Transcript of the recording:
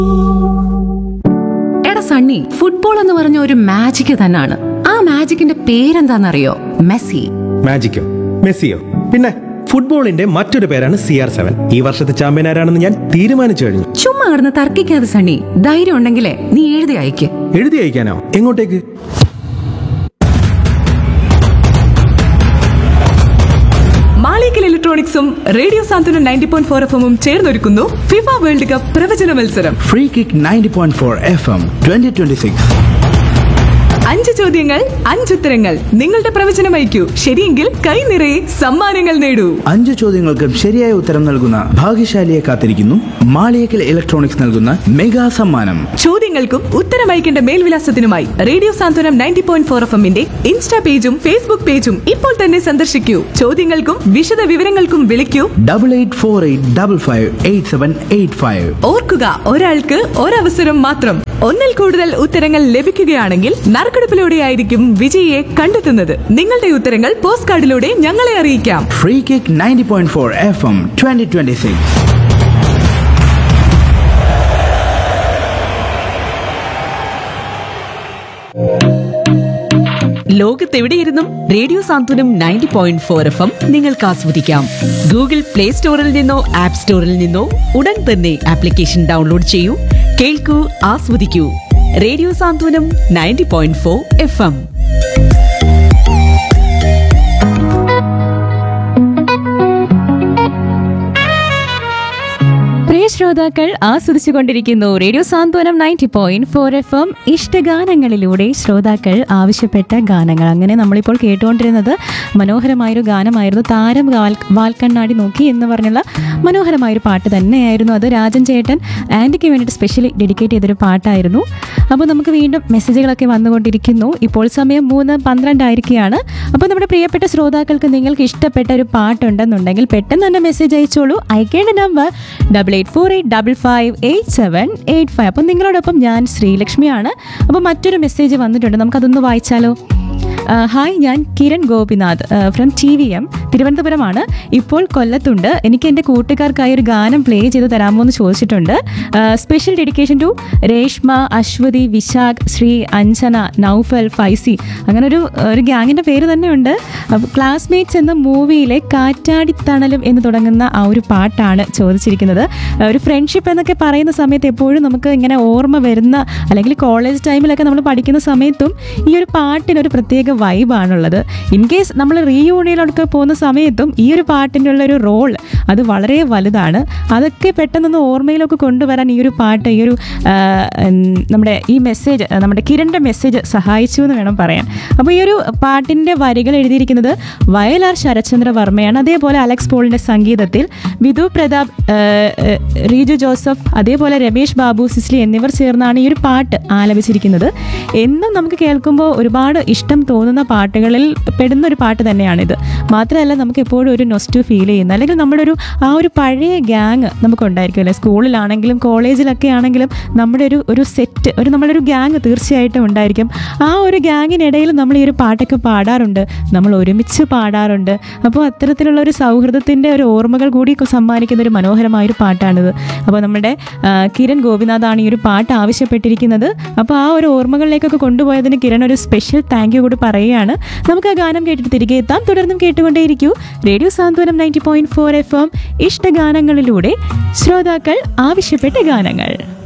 എടാ സണ്ണി ഫുട്ബോൾ എന്ന് പറഞ്ഞ ഒരു മാജിക് തന്നെയാണ് ആ മാജിക്കിന്റെ പേരെന്താണെന്നറിയോ മെസ്സി മാജിക്കോ മെസ്സിയോ പിന്നെ ഫുട്ബോളിന്റെ മറ്റൊരു പേരാണ് സി ആർ സെവൻ ഈ വർഷത്തെ ചാമ്പ്യൻ ആരാണെന്ന് ഞാൻ തീരുമാനിച്ചു കഴിഞ്ഞു ചുമ്മാ കിടന്ന് തർക്കിക്കാതെ സണ്ണി ധൈര്യം ഉണ്ടെങ്കിലേ നീ എഴുതി അയക്ക് എഴുതി അയക്കാനോ എങ്ങോട്ടേക്ക് മാളിക്കൽ ഇലക്ട്രോണിക്സും radio Santhwanam ninety point four F എമ്മും ചേർന്നൊരുക്കുന്നു ഫിഫ വേൾഡ് കപ്പ് പ്രവചന മത്സരം Free Kick 90.4 FM 2026. അഞ്ച് ചോദ്യങ്ങൾ അഞ്ചുത്തരങ്ങൾ നിങ്ങളുടെ പ്രവചനം അയക്കൂ ശരിയെങ്കിൽ കൈ നിറയെ സമ്മാനങ്ങൾ നേടൂ അഞ്ച് ചോദ്യങ്ങൾക്കും ശരിയായ ഉത്തരം നൽകുന്ന ഭാഗ്യശാലിയെ കാത്തിരിക്കുന്നു മാളിയക്കൽ ഇലക്ട്രോണിക്സ് നൽകുന്ന മെഗാ സമ്മാനം ചോദ്യങ്ങൾക്കും ഉത്തരം അയക്കേണ്ട മേൽവിലാസത്തിനുമായി radio Santhwanam ninety point four F എമ്മിന്റെ ഇൻസ്റ്റാ പേജും ഫേസ്ബുക്ക് പേജും ഇപ്പോൾ തന്നെ സന്ദർശിക്കൂ ചോദ്യങ്ങൾക്കും വിശദ വിവരങ്ങൾക്കും വിളിക്കൂ double eight four eight double five eight seven eight five ഓർക്കുക ഒരാൾക്ക് ഒരവസരം മാത്രം ഒന്നിൽ കൂടുതൽ ഉത്തരങ്ങൾ ലഭിക്കുകയാണെങ്കിൽ നറുക്കെടുപ്പിലൂടെയായിരിക്കും വിജയിയെ കണ്ടെത്തുന്നത് നിങ്ങളുടെ ഉത്തരങ്ങൾ പോസ്റ്റ് കാർഡിലൂടെ ഞങ്ങളെ അറിയിക്കാം free kick ninety point four F M twenty twenty six ലോകത്തെവിടെയിരുന്നും radio Santhwanam ninety point four F M നിങ്ങൾക്ക് ആസ്വദിക്കാം ഗൂഗിൾ പ്ലേ സ്റ്റോറിൽ നിന്നോ ആപ്പ് സ്റ്റോറിൽ നിന്നോ ഉടൻ തന്നെ ആപ്ലിക്കേഷൻ ഡൗൺലോഡ് ചെയ്യൂ കേൾക്കൂ ആസ്വദിക്കൂ radio Santhwanam ninety point four F M പ്രിയ ശ്രോതാക്കൾ ആസ്വദിച്ചുകൊണ്ടിരിക്കുന്നു radio Santhwanam ninety point four F M ഇഷ്ടഗാനങ്ങളിലൂടെ ശ്രോതാക്കൾ ആവശ്യപ്പെട്ട ഗാനങ്ങൾ അങ്ങനെ നമ്മളിപ്പോൾ കേട്ടുകൊണ്ടിരുന്നത് മനോഹരമായൊരു ഗാനമായിരുന്നു താരം വാൽ വാൽക്കണ്ണാടി നോക്കി എന്ന് പറഞ്ഞുള്ള മനോഹരമായൊരു പാട്ട് തന്നെയായിരുന്നു അത് രാജൻ ചേട്ടൻ ആൻറ്റിക്ക് വേണ്ടിയിട്ട് സ്പെഷ്യലി ഡെഡിക്കേറ്റ് ചെയ്തൊരു പാട്ടായിരുന്നു അപ്പോൾ നമുക്ക് വീണ്ടും മെസ്സേജുകളൊക്കെ വന്നുകൊണ്ടിരിക്കുന്നു ഇപ്പോൾ സമയം മൂന്ന് പന്ത്രണ്ടായിരിക്കുകയാണ് അപ്പോൾ നമ്മുടെ പ്രിയപ്പെട്ട ശ്രോതാക്കൾക്ക് നിങ്ങൾക്ക് ഇഷ്ടപ്പെട്ട ഒരു പാട്ടുണ്ടെന്നുണ്ടെങ്കിൽ പെട്ടെന്ന് തന്നെ മെസ്സേജ് അയച്ചോളൂ അയക്കേണ്ട number double eight four eight double five eight seven eight five അപ്പം നിങ്ങളോടൊപ്പം ഞാൻ ശ്രീലക്ഷ്മിയാണ് അപ്പോൾ മറ്റൊരു മെസ്സേജ് വന്നിട്ടുണ്ട് നമുക്കതൊന്ന് വായിച്ചാലോ ആ, ഹായ് ഞാൻ Kiran Gopinath from T V M തിരുവനന്തപുരമാണ് ഇപ്പോൾ കൊല്ലത്തുണ്ട് എനിക്ക് എൻ്റെ കൂട്ടുകാർക്കായി ഒരു ഗാനം പ്ലേ ചെയ്ത് തരാമോ എന്ന് ചോദിച്ചിട്ടുണ്ട് special dedication to Reshma Aswathi Vishakh Sree Anjana Naufal Faizy അങ്ങനെ ഒരു ഒരു ഗ്യാങ്ങിൻ്റെ പേര് തന്നെയുണ്ട് ക്ലാസ്മേറ്റ്സ് എന്ന മൂവിയിലെ കാറ്റാടിത്തണലും എന്ന് തുടങ്ങുന്ന ആ ഒരു പാട്ടാണ് ചോദിച്ചിരിക്കുന്നത് ആ, ഒരു ഫ്രണ്ട്ഷിപ്പ് എന്നൊക്കെ പറയുന്ന സമയത്ത് എപ്പോഴും നമുക്ക് ഇങ്ങനെ ഓർമ്മ വരുന്ന അല്ലെങ്കിൽ കോളേജ് ടൈമിലൊക്കെ നമ്മൾ പഠിക്കുന്ന സമയത്തും ഈ ഒരു പാട്ടിന് ഒരു പ്രത്യേക വൈബാണുള്ളത് ഇൻ കേസ് നമ്മൾ റീയൂണിയനിലൊക്കെ പോകുന്ന സമയത്തും ഈ ഒരു പാട്ടിൻ്റെ ഉള്ള ഒരു റോൾ അത് വളരെ വലുതാണ് അതൊക്കെ പെട്ടെന്നൊന്ന് ഓർമ്മയിലൊക്കെ കൊണ്ടുവരാൻ ഈ ഒരു പാട്ട് ഈ ഒരു ആ, ഉം, നമ്മുടെ ഈ മെസ്സേജ് നമ്മുടെ കിരണിൻ്റെ മെസ്സേജ് സഹായിച്ചു എന്ന് വേണം പറയാൻ അപ്പോൾ ഈ ഒരു പാട്ടിൻ്റെ വരികൾ എഴുതിയിരിക്കുന്നത് വയലാർ ശരത്ചന്ദ്ര വർമ്മയാണ് അതേപോലെ അലക്സ് പോളിൻ്റെ സംഗീതത്തിൽ വിധു പ്രതാപ് ആ, ആ, റീജു ജോസഫ് അതേപോലെ രമേഷ് ബാബു സിസ്ലി എന്നിവർ ചേർന്നാണ് ഈ ഒരു പാട്ട് ആലപിച്ചിരിക്കുന്നത് എന്നും നമുക്ക് കേൾക്കുമ്പോൾ ഒരുപാട് ഇഷ്ടം തോന്നുന്ന പാട്ടുകളിൽ പെടുന്ന ഒരു പാട്ട് തന്നെയാണിത് മാത്രമല്ല നമുക്ക് എപ്പോഴും ഒരു നൊസ്റ്റു ഫീൽ ചെയ്യുന്ന അല്ലെങ്കിൽ നമ്മുടെ ഒരു ആ ഒരു പഴയ ഗ്യാങ് നമുക്കുണ്ടായിരിക്കും അല്ലേ സ്കൂളിലാണെങ്കിലും കോളേജിലൊക്കെ ആണെങ്കിലും നമ്മുടെ ഒരു ഒരു സെറ്റ് ഒരു നമ്മളൊരു ഗ്യാങ് തീർച്ചയായിട്ടും ഉണ്ടായിരിക്കും ആ ഒരു ഗ്യാങ്ങിനിടയിൽ നമ്മൾ ഈ ഒരു പാട്ടൊക്കെ പാടാറുണ്ട് നമ്മൾ ഒരുമിച്ച് പാടാറുണ്ട് അപ്പോൾ അത്തരത്തിലുള്ള ഒരു സൗഹൃദത്തിൻ്റെ ഒരു ഓർമ്മകൾ കൂടി സമ്മാനിക്കുന്ന ഒരു മനോഹരമായൊരു പാട്ടാണിത് അപ്പോൾ നമ്മുടെ ആ, കിരൺ ഗോപിനാഥാണ് ഈ ഒരു പാട്ട് ആവശ്യപ്പെട്ടിരിക്കുന്നത് അപ്പോൾ ആ ഒരു ഓർമ്മകളിലേക്കൊക്കെ കൊണ്ടുപോയതിന് കിരൺ ഒരു സ്പെഷ്യൽ താങ്ക് യു കൂടി പറയുകയാണ് നമുക്ക് ആ ഗാനം കേട്ടിട്ട് തിരികെ എത്താം തുടർന്നും കേട്ടുകൊണ്ടേയിരിക്കൂ radio Santhwanam ninety point four F M ഇഷ്ടഗാനങ്ങളിലൂടെ ശ്രോതാക്കൾ ആവശ്യപ്പെട്ട ഗാനങ്ങൾ